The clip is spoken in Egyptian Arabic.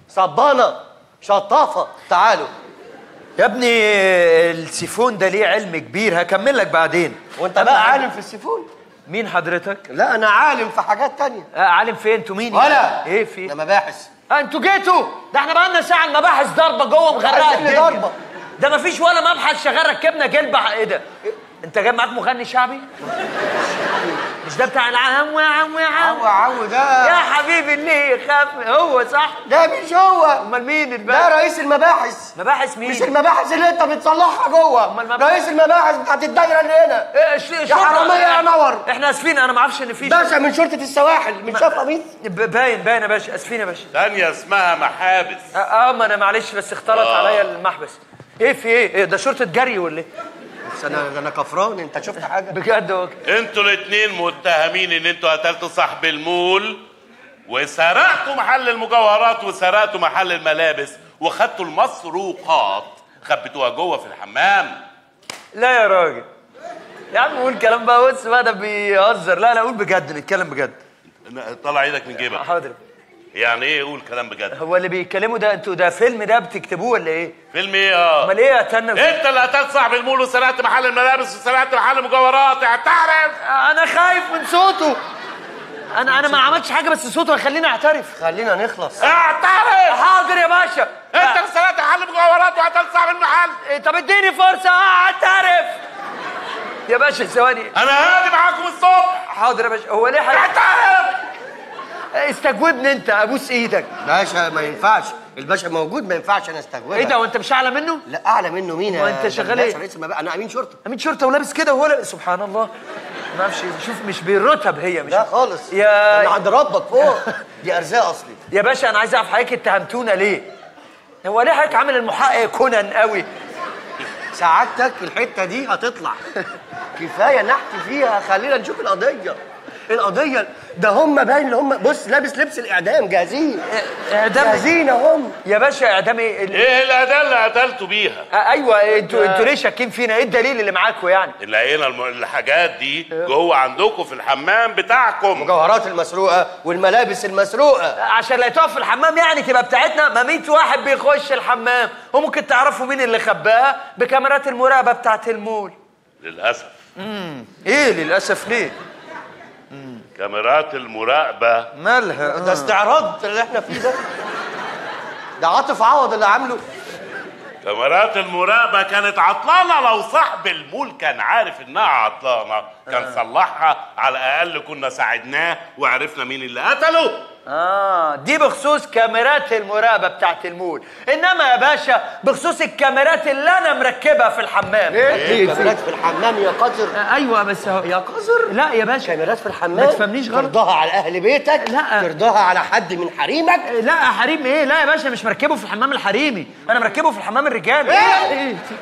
صبانه شطافه تعالوا يا ابني السيفون ده ليه علم كبير هكمل لك بعدين وانت بقى عالم في السيفون مين حضرتك لا انا عالم في حاجات تانية آه عالم فين انتوا مين ولا ايه في انا مباحث آه انتوا جيتوا ده احنا بقالنا ساعه المباحث ضربه جوه مغرقه عايزين الدنيا. ضربة. ده مفيش ولا مبحث شغال ركبنا جلبة ايه ده انت جايب معاك مغني شعبي مش ده بتاع العم وعم عو وعم عو ده يا حبيبي اللي يخاف هو صح ده مش هو امال مين ده الباقي رئيس المباحث مباحث مين مش المباحث اللي انت بتصلحها جوه أمال المباحث؟ رئيس المباحث بتاعت الدايره اللي هنا إيه، ش- يا شرطة- حرامية يا نور. احنا اسفين انا ما اعرفش ان في باشا من شرطه السواحل مش شايف قميص ب- باين باين يا باشا اسفين يا باشا ثانية اسمها محابس اه آه، ما انا معلش بس اختلط آه. عليا المحبس ايه في ايه ايه ده شرطه جري ولا ايه بس انا انا كفران انت شفت حاجه بجد هو كده. انتوا الاتنين متهمين ان انتوا قتلتوا صاحب المول وسرقتوا محل المجوهرات وسرقتوا محل الملابس وخدتوا المسروقات خبيتوها جوه في الحمام لا يا راجل يا عم قول كلام بقى بص بقى ده بيهزر لا لا قول بجد نتكلم بجد طلع ايدك من جيبك حاضر يعني ايه قول كلام بجد هو اللي بيتكلموا ده انتوا ده فيلم ده بتكتبوه ولا ايه فيلم ايه اه امال ايه يا تنى انت اللي قتلت صاحب المول وسرقت محل الملابس وسرقت محل المجوهرات اعترف انا خايف من صوته انا انا ما عملتش حاجه بس صوته هيخليني اعترف خلينا نخلص اعترف حاضر يا باشا انت اللي سرقت محل المجوهرات وقتلت صاحب المحل إيه، طب اديني فرصه اعترف يا باشا ثواني انا هادي معاكم الصبح حاضر يا باشا هو ليه حاجه اعترف استجوبني انت ابوس ايدك باشا ما ينفعش الباشا موجود ما ينفعش انا استجوبك ايه ده وانت مش اعلى منه لا اعلى منه مين يا وأنت شغال باشا؟ إيه؟ رئيس المباحث انا امين شرطه امين شرطه ولابس كده وهو لابس- سبحان الله ما اعرفش شوف مش بالرتب هي مش لا خالص يا من عند ربك فوق دي ارزاق اصلي يا باشا انا عايز اعرف حضرتك اتهمتونا ليه هو ليه حضرتك عامل المحقق كونان قوي سعادتك الحته دي هتطلع كفايه نحت فيها خلينا نشوف القضيه القضيه ده هم باين اللي هم بص لابس لبس الاعدام جاهزين اعدام جاهزين هم يا باشا اعدام ايه ال- ايه الاداه اللي قتلتوا بيها آه، ايوه انتوا انتوا ليه شاكين فينا ايه الدليل اللي معاكم يعني لقينا الم- الحاجات دي جوه عندكم في الحمام بتاعكم المجوهرات المسروقه والملابس المسروقه عشان لا تقف في الحمام يعني تبقى بتاعتنا ما 100 واحد بيخش الحمام وممكن تعرفوا مين اللي خباها بكاميرات المراقبه بتاعت المول للاسف ايه للاسف ليه كاميرات المراقبه مالها ده استعراض اللي احنا فيه ده ده عاطف عوض اللي عامله كاميرات المراقبه كانت عطلانه لو صاحب المول كان عارف انها عطلانه كان صلحها على الاقل كنا ساعدناه وعرفنا مين اللي قتله اه دي بخصوص كاميرات المراقبه بتاعت المول انما يا باشا بخصوص الكاميرات اللي انا مركبها في الحمام ايه كاميرات في الحمام يا قذر آه ايوه بس هو يا قذر لا يا باشا كاميرات في الحمام ما تفهمنيش غلط. ترضاها على اهل بيتك لا. ترضاها على حد من حريمك لا حريم ايه لا يا باشا مش مركبه في الحمام الحريمي انا مركبه في الحمام الرجالي إيه؟